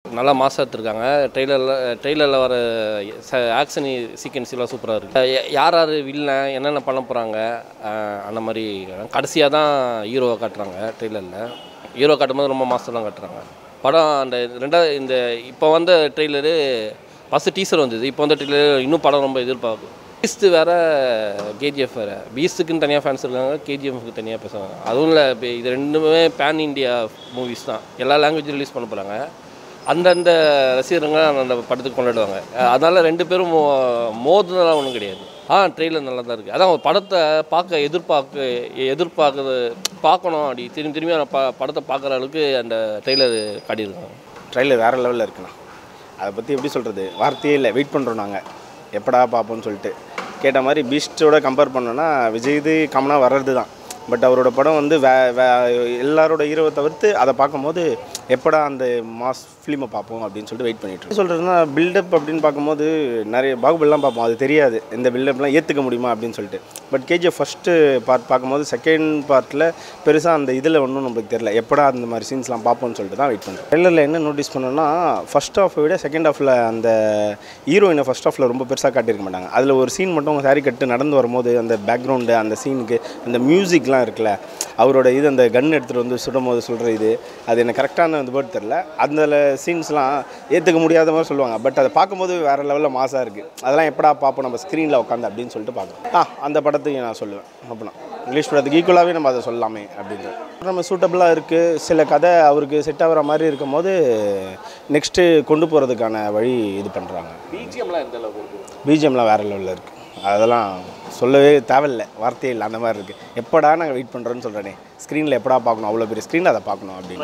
நல்லா மாசாக எடுத்திருக்காங்க ட்ரெய்லரில் ட்ரெய்லரில் வர ஆக்ஷன் சீக்வன்ஸ் எல்லாம் சூப்பராக இருக்குது யார் யார் வில்லன் என்னென்ன பண்ண போகிறாங்க அந்த மாதிரி கடைசியாக தான் ஹீரோவை காட்டுறாங்க ட்ரெய்லரில் ஹீரோ காட்டும்போது ரொம்ப மாதம் காட்டுறாங்க படம் அந்த ரெண்டாவது இந்த இப்போ வந்த ட்ரெய்லரு ஃபஸ்ட்டு டீசர் வந்தது இப்போ வந்த ட்ரெய்லர் இன்னும் படம் ரொம்ப எதிர்பார்க்கும் பீஸ்ட்டு வேறு கேஜிஎஃப் வேறு பீஸ்ட்டுக்குன்னு தனியாக ஃபேன்ஸ் இருக்காங்க கேஜிஎஃப்க்கு தனியாக பேசுவாங்க அதுவும் இல்லை இப்போ இது ரெண்டுமே பேன் இண்டியா மூவிஸ் தான் எல்லா லாங்குவேஜும் ரிலீஸ் பண்ண போகிறாங்க அந்தந்த ரசிகருங்க அந்த படத்துக்கு கொண்டாடுவாங்க அதனால் ரெண்டு பேரும் மோ மோதுனலாம் ஒன்றும் கிடையாது ஆ ட்ரெயிலர் நல்லா தான் இருக்குது அதான் படத்தை பார்க்க எதிர்பார்க்க எதிர்பார்க்குறது பார்க்கணும் அப்படி திரும்பி திரும்பி அந்த ப படத்தை பார்க்குற அளவுக்கு அந்த ட்ரெய்லர் காட்டியிருக்காங்க ட்ரெயிலர் வேறு லெவலில் இருக்குண்ணா அதை பற்றி எப்படி சொல்கிறது வார்த்தையே இல்லை வெயிட் பண்ணுறோம் நாங்கள் எப்படா பார்ப்போம்னு சொல்லிட்டு கேட்ட மாதிரி பீஸ்டோட கம்பேர் பண்ணோன்னா விஜய் இது காமனாக வர்றது தான் பட் அவரோட படம் வந்து வே வே எல்லாரோட ஹீரோவை தவிர்த்து அதை பார்க்கும்போது எப்படா அந்த மாஸ் ஃபிலிமை பார்ப்போம் அப்படின்னு சொல்லிட்டு வெயிட் பண்ணிட்டு இருக்கோம். சொல்கிறதுனா பில்டப் அப்படின்னு பார்க்கும்போது நிறைய பாகுபலிலாம் பார்ப்போம் அது தெரியாது இந்த பில்டப்லாம் ஏற்றுக்க முடியுமா அப்படின்னு சொல்லிட்டு பட் கேஜிஎஃப் ஃபஸ்ட்டு பார்ட் பார்க்கும்போது செகண்ட் பார்ட்டில் பெருசாக அந்த இதில் ஒன்றும் நம்மளுக்கு தெரியல எப்படா அந்த மாதிரி சீன்ஸ்லாம் பார்ப்போம்னு சொல்லிட்டு தான் வெயிட் பண்ணுறோம் ட்ரெய்லரில் என்ன நோட்டீஸ் பண்ணோன்னா ஃபஸ்ட் ஹாஃபை விட செகண்ட் ஹாஃபில் அந்த ஹீரோயினை ஃபஸ்ட் ஹாஃபில் ரொம்ப பெருசாக காட்டியிருக்க மாட்டாங்க அதில் ஒரு சீன் மட்டும் அவங்க சாரி கட்டு நடந்து வரும்போது அந்த பேக்ரவுண்டு அந்த சீனுக்கு அந்த மியூசிக்லாம் இருக்குல்ல அவரோட இது அந்த கன் எடுத்துகிட்டு வந்து சுடும் போது சொல்கிற இது அது எனக்கு கரெக்டான அந்த வேர்ட் தெரில அந்த சீன்ஸ்லாம் ஏற்றுக்க முடியாத மாதிரி சொல்லுவாங்க பட் அதை பார்க்கும்போது வேறு லெவலில் மாசாக இருக்குது அதெல்லாம் எப்படா பார்ப்போம் நம்ம ஸ்க்ரீனில் உட்காந்து அப்படின்னு சொல்லிட்டு பார்க்குறோம் ஆ அந்த படத்துக்கு நான் சொல்லுவேன் அப்படின்னா இங்கிலீஷ் படத்துக்கு ஈக்குவலாகவே நம்ம அதை சொல்லலாமே அப்படின்ற நம்ம சூட்டபுளாக இருக்குது சில கதை அவருக்கு செட் ஆகிற மாதிரி இருக்கும் போது நெக்ஸ்ட்டு கொண்டு போகிறதுக்கான வழி இது பண்ணுறாங்க பிஜிஎம்லாம் எந்த அளவுக்கு இருக்குது பிஜிஎம்லாம் வேறு லெவலில் இருக்குது அதெல்லாம் சொல்லவே தேவையில்லை வார்த்தையே இல்லை அந்த மாதிரி இருக்குது எப்படா நாங்கள் வெயிட் பண்ணுறோன்னு சொல்கிறேனே ஸ்க்ரீனில் எப்படா பார்க்கணும் அவ்வளோ பெரிய ஸ்க்ரீனில் அதை பார்க்கணும் அப்படின்னு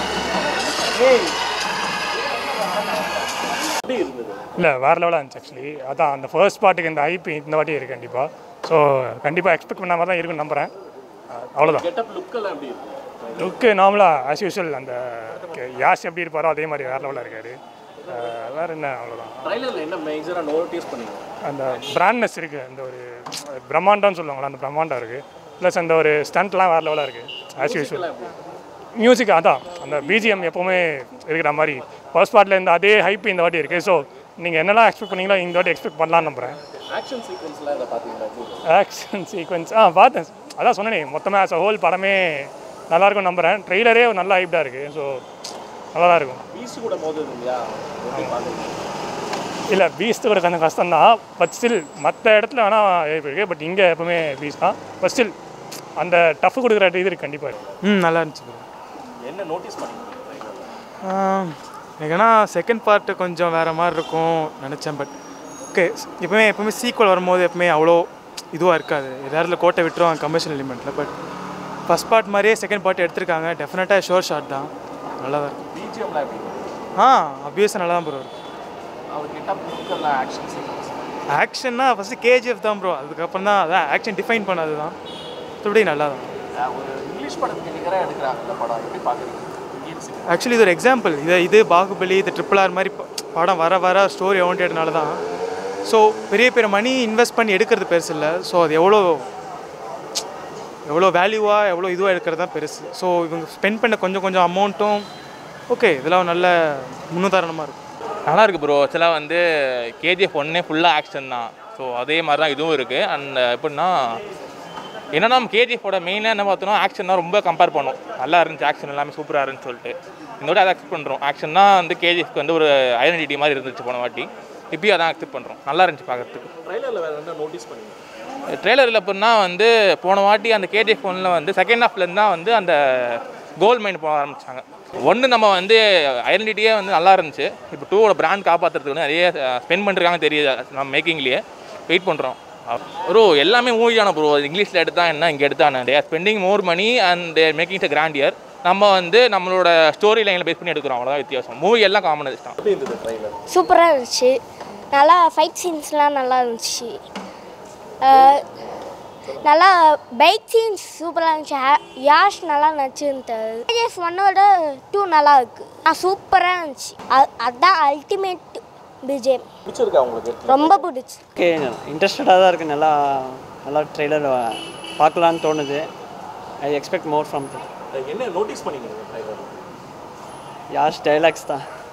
இல்லை வேறு லெவலாக இருந்துச்சு ஆக்சுவலி அதான் அந்த ஃபர்ஸ்ட் பார்ட்டுக்கு இந்த ஐபி இந்த வாட்டி இருக்குது கண்டிப்பாக ஸோ கண்டிப்பாக எக்ஸ்பெக்ட் பண்ண மாதிரி தான் இருக்குன்னு நம்புகிறேன் அவ்வளோதான் கெட்டப் லுக்கெல்லாம் எப்படி இருக்குது லுக்கு நார்மலாக ஆஸ் யூஷுவல் அந்த யாஸ் எப்படி இருப்பாரோ அதே மாதிரி வேறு லெவலாக இருக்காரு வேறு என்ன அவ்வளோதான் ட்ரைலரில் என்ன மேஜராக நோட்டீஸ் பண்ணீங்க அந்த பிராண்ட்னஸ் இருக்குது அந்த ஒரு பிரம்மாண்டம்னு சொல்லுவாங்களா அந்த பிரம்மாண்டம் இருக்குது ப்ளஸ் அந்த ஒரு ஸ்டண்ட்லாம் வேறு லெவலாக இருக்குது ஆஸ் யூஷுவல் மியூசிக் அதான் அந்த பிஜிஎம் எப்போவுமே இருக்கிற மாதிரி ஃபர்ஸ்ட் பார்ட்டில் இருந்த அதே ஹைப் இந்த வாட்டி இருக்குது ஸோ நீங்கள் என்னெல்லாம் எக்ஸ்பெக்ட் பண்ணீங்களோ இந்த வாட்டி எக்ஸ்பெக்ட் பண்ணலாம்னு நம்புகிறேன் ஆக்ஷன் சீக்வன்ஸ்லாம் இதை பார்த்தீங்களா ஆக்ஷன் சீக்வன்ஸ் ஆ பார்த்தேன் அதான் சொன்னேனே மொத்தமாக ஆஸ் அ ஹோல் படமே நல்லாயிருக்கும் நம்புகிறேன் ட்ரெய்லரே நல்ல ஹைப்டாக இருக்குது ஸோ நல்லா தான் இருக்கும் பீஸ் கூட மோதுது இல்லையா எப்படி பார்க்குறீங்க இல்லை பீஸ்ட்டு கூட கொஞ்சம் கஷ்டம் தான் பட் ஸ்டில் மற்ற இடத்துல வேணால் இருக்குது பட் இங்கே எப்பவுமே பீஸ் தான் பட் ஸ்டில் அந்த டஃப் கொடுக்குற இது இருக்கு கண்டிப்பாக இருக்கு ம் நல்லா இருந்துச்சு bro. என்ன நோட்டீஸ் பண்ணீங்க ஆம், எனக்கு ஏன்னா செகண்ட் பார்ட்டு கொஞ்சம் வேறு மாதிரி இருக்கும் நினச்சேன் பட் ஓகே எப்பவுமே எப்பவுமே சீக்வல் வரும்போது எப்பவுமே அவ்வளோ இதுவாக இருக்காது எதாவது கோட்டை விட்டுருவாங்க கமர்ஷியல் எலிமெண்ட்டில் பட் ஃபஸ்ட் பார்ட் மாதிரியே செகண்ட் பார்ட் எடுத்திருக்காங்க டெஃபினட்டாக ஷோர் ஷாட் தான் நல்லா தான் இருக்கும் பிஜிஎம்லாம் எப்படி ஆ அப்வியஸாக நல்லா தான் ப்ரோ இருக்கும் அவர் கெட்டப் லுக்கெல்லாம் ஆக்ஷன் சீக்வன்ஸ் ஆக்ஷன்னா ஃபஸ்ட்டு கேஜிஎஃப் தான் ப்ரோ அதுக்கப்புறம் தான் அதான் ஆக்ஷன் டிஃபைன் பண்ணது தான் மற்றபடி நல்லா தான் ஒரு இங்கிலீஷ் படத்துக்கு நிகராக எடுக்கிறாங்க இந்த படம் எப்படி பார்க்குறீங்க இந்தியன் சினிமா ஆக்சுவலி இது ஒரு எக்ஸாம்பிள் இது இது பாகுபலி இது ட்ரிபிள் ஆர் மாதிரி ப- படம் வர வர ஸ்டோரி ஓரியன்டட்னால தான் ஸோ பெரிய பெரிய மணி இன்வெஸ்ட் பண்ணி எடுக்கிறது பெருசு இல்லை ஸோ அது எவ்வளோ எவ்வளோ வேல்யூவாக எவ்வளோ இதுவாக எடுக்கிறது தான் பெருசு ஸோ இவங்க ஸ்பெண்ட் பண்ண கொஞ்சம் கொஞ்சம் அமௌண்ட்டும் ஓகே இதெல்லாம் நல்ல முன்னுதாரணமாக இருக்கும் நல்லா இருக்கு ப்ரோ ஆக்சுவலாக வந்து கேஜிஎஃப் ஒன்னே ஃபுல்லாக ஆக்ஷன் தான் ஸோ அதே மாதிரி தான் இதுவும் இருக்குது அண்ட் எப்படின்னா என்னன்னா நம்ம கேஜிஎஃபோட மெயினாக என்ன பார்த்தோம்னா ஆக்ஷன் தான் ரொம்ப கம்பேர் பண்ணோம் நல்லா இருந்துச்சு ஆக்ஷன் எல்லாமே சூப்பராக இருந்துச்சு சொல்லிட்டு இதோட அதை அக்செப்ட் பண்ணுறோம் ஆக்ஷன் தான் வந்து கேஜிஎஃப்க்கு வந்து ஒரு ஐடென்டிட்டி மாதிரி இருந்துச்சு போன வாட்டி இப்பயும் அதான் அக்செப்ட் பண்ணுறோம் நல்லா இருந்துச்சு பார்க்கறதுக்கு ட்ரைலரில் வேறு என்ன நோட்டீஸ் பண்ணீங்க ட்ரெய்லரில் எப்படின்னா வந்து போன வாட்டி அந்த கேஜிஎஃப் ஒன்னில் வந்து செகண்ட் ஹாஃப்லேருந்து தான் வந்து அந்த கோல்ட் மைன் போக ஆரம்பிச்சாங்க ஒன்று நம்ம வந்து ஐடென்டிட்டியே வந்து நல்லா இருந்துச்சு இப்போ டூவோட பிராண்ட் காப்பாற்றுறதுக்கு வந்து நிறைய ஸ்பெண்ட் பண்ணிருக்காங்க தெரியுது நம்ம மேக்கிங்லேயே வெயிட் பண்ணுறோம் ப்ரோ எல்லாமே மூவியான ப்ரோ இங்கிலீஷில் எடுத்தா என்ன இங்கே எடுத்தா என்ன டே spending more money and they're making it grand year நம்ம வந்து நம்மளோட ஸ்டோரி லைனில் பேஸ் பண்ணி எடுக்கிறோம் அவ்வளோதான் வித்தியாசம் மூவி எல்லாம் காமன் தான் எப்படி இருந்தது ட்ரைலர் சூப்பராக இருந்துச்சு நல்லா ஃபைட் சீன்ஸ்லாம் நல்லா இருந்துச்சு அஹ், நல்லா பைக் சீன்ஸ் சூப்பராக இருந்துச்சு ஹே- யாஷ் நல்லா நடிச்சிருந்தாரு கேஜிஎஃப் ஒன்னோட டூ நல்லா இருக்கு ஆ சூப்பராக இருந்துச்சு அ- அதான் அல்டிமேட் பிஜேம் பிடிச்சிருக்கா உங்களுக்கு ரொம்ப பிடிச்சி ஓகே இன்ட்ரெஸ்டடாக தான் இருக்குது நல்லா நல்லா ட்ரெய்லர் பார்க்கலான்னு தோணுது ஐ எக்ஸ்பெக்ட் மோர் ஃப்ரம் என்ன நோட்டீஸ் பண்ணீங்க ட்ரைலர் யாஷ் டைலாக்ஸ் தான்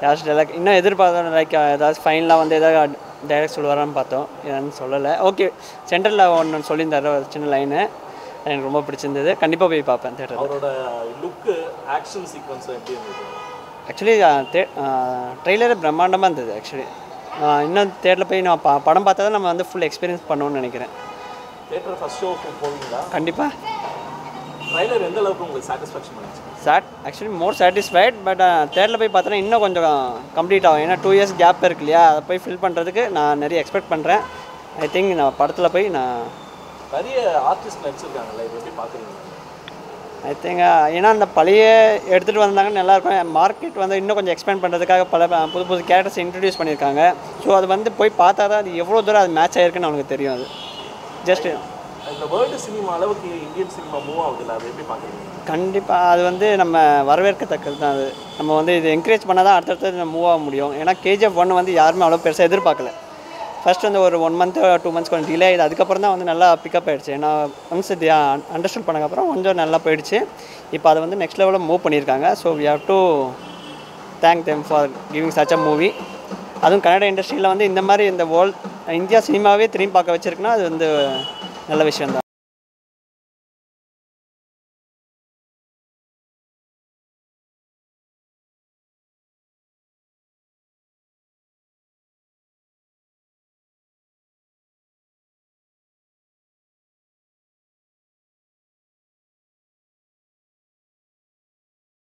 யாஷ் டைலாக் இன்னும் எதிர்பார்த்தோம் லைக் ஏதாவது ஃபைனலாக வந்து ஏதாவது டைலாக் சொல்லுவாரான்னு பார்த்தோம் என்னன்னு சொல்லலை ஓகே சென்டரில் ஒன்று சொல்லியிருந்தாரு ஒரு சின்ன லைனு எனக்கு ரொம்ப பிடிச்சிருந்தது கண்டிப்பாக போய் பார்ப்பேன் தேட்டரில் அவரோட லுக்கு ஆக்ஷன் சீக்வன்ஸ் எப்படி இருந்தது ஆக்சுவலி ட்ரெய்லரே பிரம்மாண்டமாக இருந்தது ஆக்சுவலி இன்னும் தேட்டரில் போய் நான் ப படம் பார்த்தா தான் நம்ம வந்து ஃபுல் எக்ஸ்பீரியன்ஸ் பண்ணுவோம்னு நினைக்கிறேன் தேட்டர் ஃபர்ஸ்ட் ஷோக்கு போவீங்களா கண்டிப்பாக ட்ரைலர் எந்த அளவுக்கு உங்களுக்கு சாட்டிஸ்ஃபேக்ஷன் பண்ணுச்சு சாட் ஆக்சுவலி மோர் சாட்டிஸ்ஃபைட் பட் தேட்டரில் போய் பார்த்தோன்னா இன்னும் கொஞ்சம் கம்ப்ளீட் ஆகும் ஏன்னா டூ இயர்ஸ் கேப் இருக்கு இல்லையா அதை போய் ஃபில் பண்ணுறதுக்கு நான் நிறைய எக்ஸ்பெக்ட் பண்ணுறேன் ஐ திங்க் நான் படத்தில் போய் நான் நிறைய ஆர்டிஸ்ட் நடிச்சிருக்காங்கல்ல இது எப்படி பார்க்குறீங்க ஐ திங்க் ஏன்னா அந்த பழைய எடுத்துகிட்டு வந்தாங்க நல்லாயிருக்கும் மார்க்கெட் வந்து இன்னும் கொஞ்சம் எக்ஸ்பேண்ட் பண்ணுறதுக்காக பல ப- புது புது கேரக்டர்ஸ் இன்ட்ரடியூஸ் பண்ணியிருக்காங்க ஸோ அது வந்து போய் பார்த்தா தான் அது எவ்வளோ தூரம் அது மேட்ச் ஆயிருக்குன்னு அவனுக்கு தெரியும் அது ஜஸ்ட் இந்த வேர்ல்டு சினிமா அளவுக்கு இந்தியன் சினிமா மூவ் ஆகுதுல்ல அது எப்படி பார்க்குறீங்க கண்டிப்பாக அது வந்து நம்ம வரவேற்கத்தக்கது தான் அது நம்ம வந்து இது என்கரேஜ் பண்ணால் தான் அடுத்தடுத்து நம்ம மூவ் ஆக முடியும் ஏன்னா கேஜிஎஃப் ஒன் வந்து யாருமே அவ்வளோ பெருசாக எதிர்பார்க்கல ஃபர்ஸ்ட் வந்து ஒரு ஒன் மந்த் டூ மந்த்ஸ் கொஞ்சம் டிலே ஆகிடுது அதுக்கப்புறம் தான் வந்து நல்லா பிக்கப் ஆயிடுச்சு ஏன்னா ஒன்ஸ் இது அண்டர்ஸ்டாண்ட் பண்ணக்கப்புறம் கொஞ்சம் நல்லா போயிடுச்சு இப்போ அதை வந்து நெக்ஸ்ட் லெவலில் மூவ் பண்ணியிருக்காங்க so we have to thank them for giving such a movie அதுவும் கன்னட இண்டஸ்ட்ரியில் வந்து இந்த மாதிரி இந்த வேர்ல்ட் இந்தியா சினிமாவே திரும்பி பார்க்க வச்சிருக்குன்னா அது வந்து நல்ல விஷயம் தான்